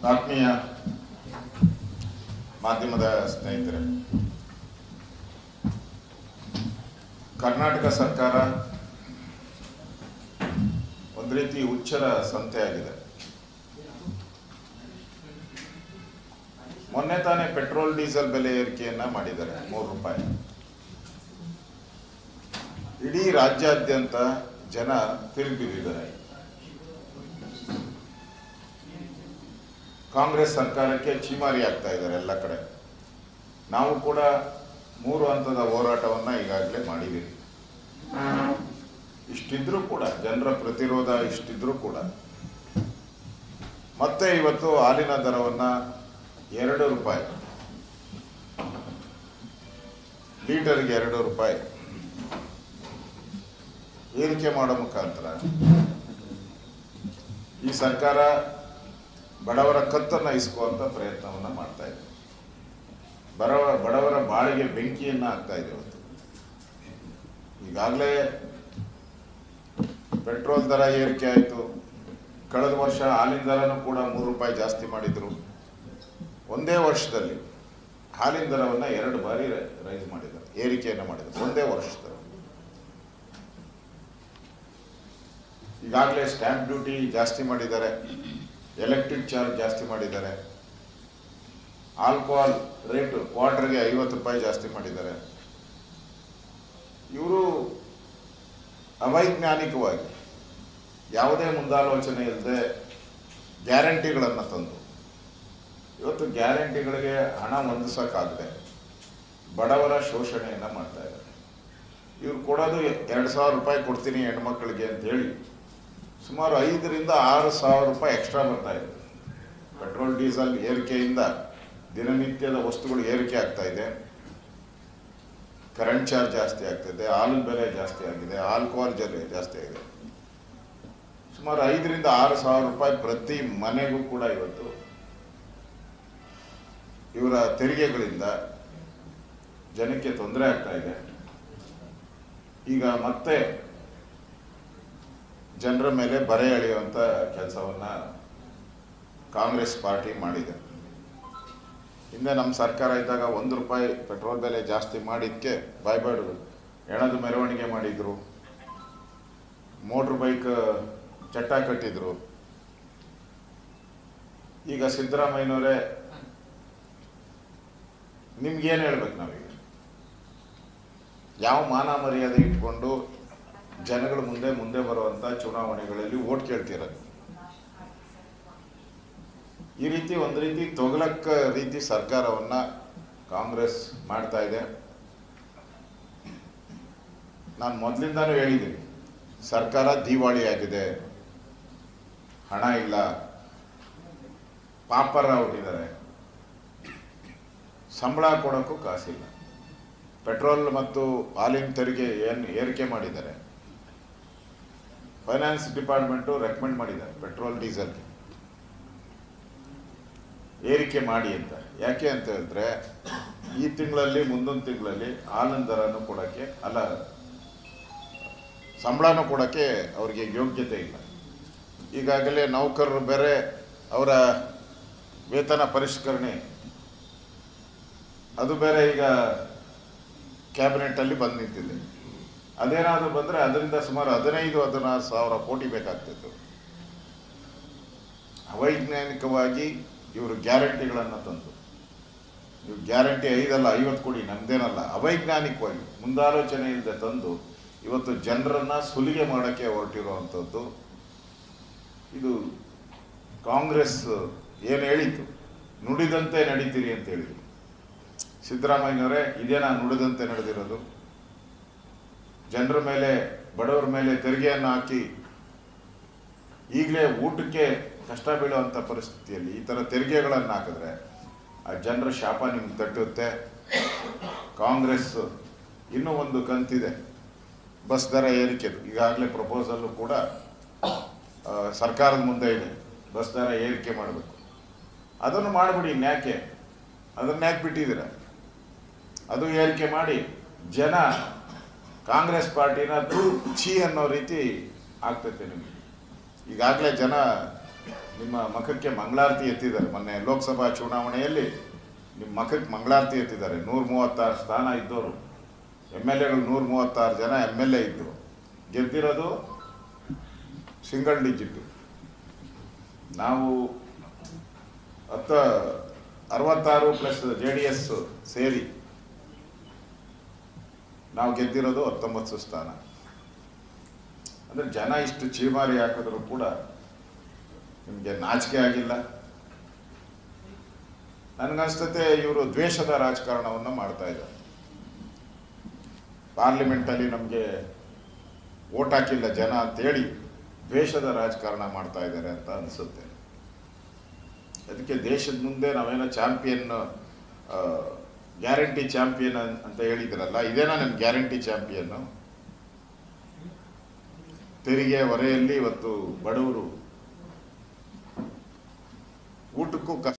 ಆತ್ಮೀಯ ಮಾಧ್ಯಮದ ಸ್ನೇಹಿತರೆ ಕರ್ನಾಟಕ ಸರ್ಕಾರ ಒಂದು ರೀತಿ ಹುಚ್ಚರ ಸಂತೆ ಆಗಿದೆ ಮೊನ್ನೆ ತಾನೇ ಪೆಟ್ರೋಲ್ ಡೀಸೆಲ್ ಬೆಲೆ ಏರಿಕೆಯನ್ನ ಮಾಡಿದ್ದಾರೆ ಮೂರು ರೂಪಾಯಿ ಇಡೀ ರಾಜ್ಯಾದ್ಯಂತ ಜನ ತಿರುಗಿ ಬಿದ್ದಿದ್ದಾರೆ ಕಾಂಗ್ರೆಸ್ ಸರ್ಕಾರಕ್ಕೆ ಚೀಮಾರಿ ಆಗ್ತಾ ಇದ್ದಾರೆ ಎಲ್ಲ ಕಡೆ ನಾವು ಕೂಡ ಮೂರು ಹಂತದ ಹೋರಾಟವನ್ನ ಈಗಾಗಲೇ ಮಾಡಿದ್ದೀವಿ ಇಷ್ಟಿದ್ರೂ ಕೂಡ ಜನರ ಪ್ರತಿರೋಧ ಇಷ್ಟಿದ್ರೂ ಕೂಡ ಮತ್ತೆ ಇವತ್ತು ಹಾಲಿನ ದರವನ್ನ ಎರಡು ರೂಪಾಯಿ ಲೀಟರ್ಗೆ ಎರಡು ರೂಪಾಯಿ ಏರಿಕೆ ಮಾಡೋ ಮುಖಾಂತರ ಈ ಸರ್ಕಾರ ಬಡವರ ಕತ್ತನ್ನ ಇಸ್ಕುವಂತ ಪ್ರಯತ್ನವನ್ನ ಮಾಡ್ತಾ ಇದೆ ಬಡವ ಬಡವರ ಬಾಳಿಗೆ ಬೆಂಕಿಯನ್ನ ಹಾಕ್ತಾ ಇದೆ ಇವತ್ತು ಈಗಾಗಲೇ ಪೆಟ್ರೋಲ್ ದರ ಏರಿಕೆ ಆಯಿತು ಕಳೆದ ವರ್ಷ ಹಾಲಿನ ದರನೂ ಕೂಡ ಮೂರು ರೂಪಾಯಿ ಜಾಸ್ತಿ ಮಾಡಿದ್ರು ಒಂದೇ ವರ್ಷದಲ್ಲಿ ಹಾಲಿನ ದರವನ್ನ ಎರಡು ಬಾರಿ ರೈಸ್ ಮಾಡಿದ್ದಾರೆ ಏರಿಕೆಯನ್ನು ಮಾಡಿದ್ದಾರೆ ಒಂದೇ ವರ್ಷದಲ್ಲಿ ಈಗಾಗಲೇ ಸ್ಟ್ಯಾಂಪ್ ಡ್ಯೂಟಿ ಜಾಸ್ತಿ ಮಾಡಿದ್ದಾರೆ ಎಲೆಕ್ಟ್ರಿಕ್ ಚಾರ್ಜ್ ಜಾಸ್ತಿ ಮಾಡಿದ್ದಾರೆ ಆಲ್ಕೋಹಾಲ್ ರೇಟು ಕ್ವಾರ್ಟರ್ಗೆ ಐವತ್ತು ರೂಪಾಯಿ ಜಾಸ್ತಿ ಮಾಡಿದ್ದಾರೆ ಇವರು ಅವೈಜ್ಞಾನಿಕವಾಗಿ ಯಾವುದೇ ಮುಂದಾಲೋಚನೆ ಇಲ್ಲದೆ ಗ್ಯಾರಂಟಿಗಳನ್ನು ತಂದು ಇವತ್ತು ಗ್ಯಾರಂಟಿಗಳಿಗೆ ಹಣ ಹೊಂದಿಸೋಕ್ಕಾಗದೆ ಬಡವರ ಶೋಷಣೆಯನ್ನು ಮಾಡ್ತಾ ಇದ್ದಾರೆ ಇವ್ರು ಕೊಡೋದು ಎರಡು ಸಾವಿರ ರೂಪಾಯಿ ಕೊಡ್ತೀನಿ ಹೆಣ್ಮಕ್ಳಿಗೆ ಅಂತ ಹೇಳಿ ಸುಮಾರು ಐದರಿಂದ ಆರು ಸಾವಿರ ರೂಪಾಯಿ ಎಕ್ಸ್ಟ್ರಾ ಬರ್ತಾ ಇದೆ ಪೆಟ್ರೋಲ್ ಡೀಸೆಲ್ ಏರಿಕೆಯಿಂದ ದಿನನಿತ್ಯದ ವಸ್ತುಗಳು ಏರಿಕೆ ಆಗ್ತಾ ಇದೆ ಕರೆಂಟ್ ಚಾರ್ಜ್ ಜಾಸ್ತಿ ಆಗ್ತಿದೆ ಹಾಲಿನ ಬೆಲೆ ಜಾಸ್ತಿ ಆಗಿದೆ ಆಲ್ಕೋಹಾಲ್ ಜಲೆ ಜಾಸ್ತಿ ಆಗಿದೆ ಸುಮಾರು ಐದರಿಂದ ಆರು ಸಾವಿರ ರೂಪಾಯಿ ಪ್ರತಿ ಮನೆಗೂ ಕೂಡ ಇವತ್ತು ಇವರ ತೆರಿಗೆಗಳಿಂದ ಜನಕ್ಕೆ ತೊಂದರೆ ಆಗ್ತಾ ಇದೆ ಈಗ ಮತ್ತೆ ಜನರ ಮೇಲೆ ಬರೆ ಎಳೆಯುವಂತ ಕೆಲಸವನ್ನ ಕಾಂಗ್ರೆಸ್ ಪಾರ್ಟಿ ಮಾಡಿದೆ ಹಿಂದೆ ನಮ್ಮ ಸರ್ಕಾರ ಇದ್ದಾಗ ಒಂದು ರೂಪಾಯಿ ಪೆಟ್ರೋಲ್ ಬೆಲೆ ಜಾಸ್ತಿ ಮಾಡಿದ್ಕೆ ಬಾಯ್ಬಾರ್ದು ಹೆಣದ ಮೆರವಣಿಗೆ ಮಾಡಿದ್ರು ಮೋಟ್ರ್ ಬೈಕ್ ಚಟ್ಟ ಕಟ್ಟಿದ್ರು ಈಗ ಸಿದ್ದರಾಮಯ್ಯನವರೇ ನಿಮ್ಗೇನು ಹೇಳ್ಬೇಕು ನಾವೀಗ ಯಾವ ಮಾನ ಮರ್ಯಾದೆ ಇಟ್ಕೊಂಡು ಜನಗಳ ಮುಂದೆ ಮುಂದೆ ಬರುವಂತ ಚುನಾವಣೆಗಳಲ್ಲಿ ಓಟ್ ಕೇಳ್ತಿರೋದು ಈ ರೀತಿ ಒಂದು ರೀತಿ ತೊಗಲಕ್ಕ ರೀತಿ ಸರ್ಕಾರವನ್ನ ಕಾಂಗ್ರೆಸ್ ಮಾಡ್ತಾ ಇದೆ ನಾನು ಮೊದಲಿಂದಾನು ಹೇಳಿದ್ದೀನಿ ಸರ್ಕಾರ ದಿವಾಳಿ ಆಗಿದೆ ಹಣ ಇಲ್ಲ ಪಾಪರ ಹುಟ್ಟಿದ್ದಾರೆ ಸಂಬಳ ಕೊಡೋಕ್ಕೂ ಕಾಸಿಲ್ಲ ಪೆಟ್ರೋಲ್ ಮತ್ತು ಹಾಲಿನ ತೆರಿಗೆ ಏನು ಏರಿಕೆ ಮಾಡಿದ್ದಾರೆ ಫೈನಾನ್ಸ್ ಡಿಪಾರ್ಟ್ಮೆಂಟು ರೆಕಮೆಂಡ್ ಮಾಡಿದ್ದಾರೆ ಪೆಟ್ರೋಲ್ ಡೀಸೆಲ್ಗೆ ಏರಿಕೆ ಮಾಡಿ ಅಂತ ಯಾಕೆ ಅಂತ ಹೇಳಿದ್ರೆ ಈ ತಿಂಗಳಲ್ಲಿ ಮುಂದೊಂದು ತಿಂಗಳಲ್ಲಿ ಹಾಲಿನ ದರನು ಕೊಡೋಕ್ಕೆ ಅಲ್ಲ ಸಂಬಳನೂ ಕೊಡೋಕ್ಕೆ ಅವರಿಗೆ ಯೋಗ್ಯತೆ ಇಲ್ಲ ಈಗಾಗಲೇ ನೌಕರರು ಬೇರೆ ಅವರ ವೇತನ ಪರಿಷ್ಕರಣೆ ಅದು ಬೇರೆ ಈಗ ಕ್ಯಾಬಿನೆಟ್ಟಲ್ಲಿ ಬಂದು ನಿಂತಿದೆ ಅದೇನಾದರೂ ಬಂದರೆ ಅದರಿಂದ ಸುಮಾರು ಹದಿನೈದು ಹದಿನಾರು ಸಾವಿರ ಕೋಟಿ ಬೇಕಾಗ್ತಿತ್ತು ಅವೈಜ್ಞಾನಿಕವಾಗಿ ಇವರು ಗ್ಯಾರಂಟಿಗಳನ್ನು ತಂದು ಇವು ಗ್ಯಾರಂಟಿ ಐದಲ್ಲ ಐವತ್ತು ಕೋಟಿ ನಮ್ದೇನಲ್ಲ ಅವೈಜ್ಞಾನಿಕವಾಗಿ ಮುಂದಾಲೋಚನೆ ಇಲ್ಲದೆ ತಂದು ಇವತ್ತು ಜನರನ್ನ ಸುಲಿಗೆ ಮಾಡೋಕ್ಕೆ ಹೊರಟಿರುವಂಥದ್ದು ಇದು ಕಾಂಗ್ರೆಸ್ ಏನು ಹೇಳಿತ್ತು ನುಡಿದಂತೆ ನಡೀತೀರಿ ಅಂತ ಹೇಳಿದ್ರು ಸಿದ್ದರಾಮಯ್ಯನವರೇ ಇದೇನಾ ನುಡಿದಂತೆ ನಡೆದಿರೋದು ಜನರ ಮೇಲೆ ಬಡವರ ಮೇಲೆ ತೆರಿಗೆಯನ್ನು ಹಾಕಿ ಈಗಲೇ ಊಟಕ್ಕೆ ಕಷ್ಟ ಬೀಳುವಂಥ ಪರಿಸ್ಥಿತಿಯಲ್ಲಿ ಈ ಥರ ತೆರಿಗೆಗಳನ್ನು ಹಾಕಿದ್ರೆ ಆ ಜನರ ಶಾಪ ನಿಮ್ಗೆ ತಟ್ಟುತ್ತೆ ಕಾಂಗ್ರೆಸ್ ಇನ್ನೂ ಒಂದು ಕಂತಿದೆ ಬಸ್ ದರ ಏರಿಕೆದು ಈಗಾಗಲೇ ಪ್ರಪೋಸಲ್ಲು ಕೂಡ ಆ, ಸರ್ಕಾರದ ಮುಂದೆ ಇದೆ ಬಸ್ ದರ ಏರಿಕೆ ಮಾಡಬೇಕು ಅದನ್ನು ಮಾಡಿಬಿಡಿ ಇನ್ಯಾಕೆ ಅದನ್ನ ಯಾಕೆ ಬಿಟ್ಟಿದ್ದೀರ ಅದು ಏರಿಕೆ ಮಾಡಿ ಜನ ಕಾಂಗ್ರೆಸ್ ಪಾರ್ಟಿನ ಧೂ ಛೀ ಅನ್ನೋ ರೀತಿ ಆಗ್ತೈತೆ ನಿಮಗೆ ಈಗಾಗಲೇ ಜನ ನಿಮ್ಮ ಮುಖಕ್ಕೆ ಮಂಗಳಾರತಿ ಎತ್ತಿದ್ದಾರೆ ಮೊನ್ನೆ ಲೋಕಸಭಾ ಚುನಾವಣೆಯಲ್ಲಿ ನಿಮ್ಮ ಮುಖಕ್ಕೆ ಮಂಗಳಾರತಿ ಎತ್ತಿದ್ದಾರೆ ನೂರ ಮೂವತ್ತಾರು ಸ್ಥಾನ ಇದ್ದವರು ಎಮ್ ಎಲ್ ಎಗಳು ನೂರ ಮೂವತ್ತಾರು ಜನ ಎಮ್ ಎಲ್ ಎ ಇದ್ದರು ಗೆದ್ದಿರೋದು ಸಿಂಗಲ್ ಡಿಜಿಟ್ ನಾವು ಹತ್ತ ಅರವತ್ತಾರು ಪ್ಲಸ್ ಜೆ ಡಿ ಎಸ್ ಸೇರಿ ನಾವು ಗೆದ್ದಿರೋದು ಹತ್ತೊಂಬತ್ತು ಸ್ಥಾನ ಅಂದರೆ ಜನ ಇಷ್ಟು ಚೀಮಾರಿ ಹಾಕಿದ್ರು ಕೂಡ ನಿಮಗೆ ನಾಚಿಕೆ ಆಗಿಲ್ಲ ನನಗನ್ಸ್ತತೆ ಇವರು ದ್ವೇಷದ ರಾಜಕಾರಣವನ್ನು ಮಾಡ್ತಾ ಇದ್ದಾರೆ ಪಾರ್ಲಿಮೆಂಟಲ್ಲಿ ನಮಗೆ ಓಟ್ ಹಾಕಿಲ್ಲ ಜನ ಅಂತೇಳಿ ದ್ವೇಷದ ರಾಜಕಾರಣ ಮಾಡ್ತಾ ಇದ್ದಾರೆ ಅಂತ ಅನಿಸುತ್ತೆ ಅದಕ್ಕೆ ದೇಶದ ಮುಂದೆ ನಾವೇನೋ ಚಾಂಪಿಯನ್ ಗ್ಯಾರಂಟಿ ಚಾಂಪಿಯನ್ ಅಂತ ಹೇಳಿದ್ರಲ್ಲ ಇದೇನಾ ನಿಮ್ಮ ಗ್ಯಾರಂಟಿ ಚಾಂಪಿಯನ್ ತೆರಿಗೆ ಹೊರೆಯಲ್ಲಿ ಇವತ್ತು ಬಡವರು ಊಟಕ್ಕೂ ಕಷ್ಟ